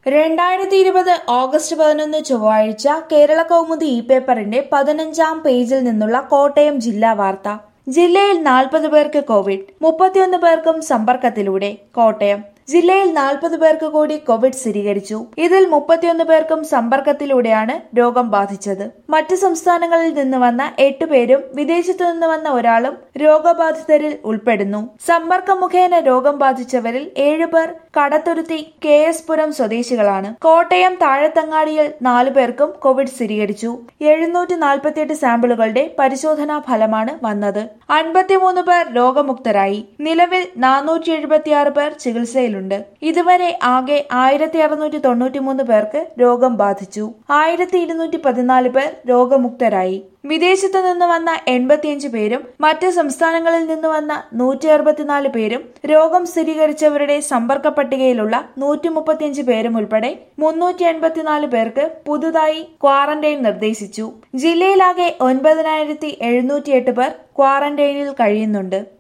രണ്ടായിരത്തി ഇരുപത് ഓഗസ്റ്റ് പതിനൊന്ന് ചൊവ്വാഴ്ച കേരള കൗമുദി ഇ പേപ്പറിന്റെ പതിനഞ്ചാം പേജിൽ നിന്നുള്ള കോട്ടയം ജില്ലാ വാർത്ത ജില്ലയിൽ നാൽപ്പത് പേർക്ക് കോവിഡ് മുപ്പത്തിയൊന്ന് പേർക്കും സമ്പർക്കത്തിലൂടെ കോട്ടയം ജില്ലയിൽ നാൽപ്പത് പേർക്ക് കൂടി കോവിഡ് സ്ഥിരീകരിച്ചു ഇതിൽ മുപ്പത്തിയൊന്ന് പേർക്കും സമ്പർക്കത്തിലൂടെയാണ് രോഗം ബാധിച്ചത് മറ്റ് സംസ്ഥാനങ്ങളിൽ നിന്ന് വന്ന എട്ട് പേരും വിദേശത്തു നിന്ന് വന്ന ഒരാളും രോഗബാധിതരിൽ ഉൾപ്പെടുന്നു സമ്പർക്കം മുഖേന രോഗം ബാധിച്ചവരിൽ ഏഴുപേർ കടത്തുരുത്തി കെ എസ് പുരം സ്വദേശികളാണ് കോട്ടയം താഴത്തങ്ങാടിയിൽ നാലു പേർക്കും കോവിഡ് സ്ഥിരീകരിച്ചു എഴുന്നൂറ്റി നാൽപ്പത്തിയെട്ട് സാമ്പിളുകളുടെ പരിശോധനാ ഫലമാണ് വന്നത് അൻപത്തിമൂന്ന് പേർ രോഗമുക്തരായി നിലവിൽ നാനൂറ്റി എഴുപത്തിയാറ് പേർ ചികിത്സയിലുണ്ട് ഇതുവരെ ആകെ ആയിരത്തി അറുന്നൂറ്റി തൊണ്ണൂറ്റിമൂന്ന് പേർക്ക് രോഗം ബാധിച്ചു ആയിരത്തി ഇരുന്നൂറ്റി പതിനാല് പേർ രോഗമുക്തരായി വിദേശത്തു നിന്ന് വന്ന എൺപത്തിയഞ്ച് പേരും മറ്റ് സംസ്ഥാനങ്ങളിൽ നിന്ന് വന്ന നൂറ്റി അറുപത്തിനാല് പേരും രോഗം സ്ഥിരീകരിച്ചവരുടെ സമ്പർക്ക പട്ടികയിലുള്ള നൂറ്റി മുപ്പത്തിയഞ്ച് പേരും ഉൾപ്പെടെ മുന്നൂറ്റി എൺപത്തിനാല് പേർക്ക് പുതുതായി ക്വാറന്റൈൻ നിർദ്ദേശിച്ചു ജില്ലയിലാകെ ഒൻപതിനായിരത്തി എഴുന്നൂറ്റിയെട്ട് പേർ ക്വാറന്റൈനിൽ കഴിയുന്നുണ്ട്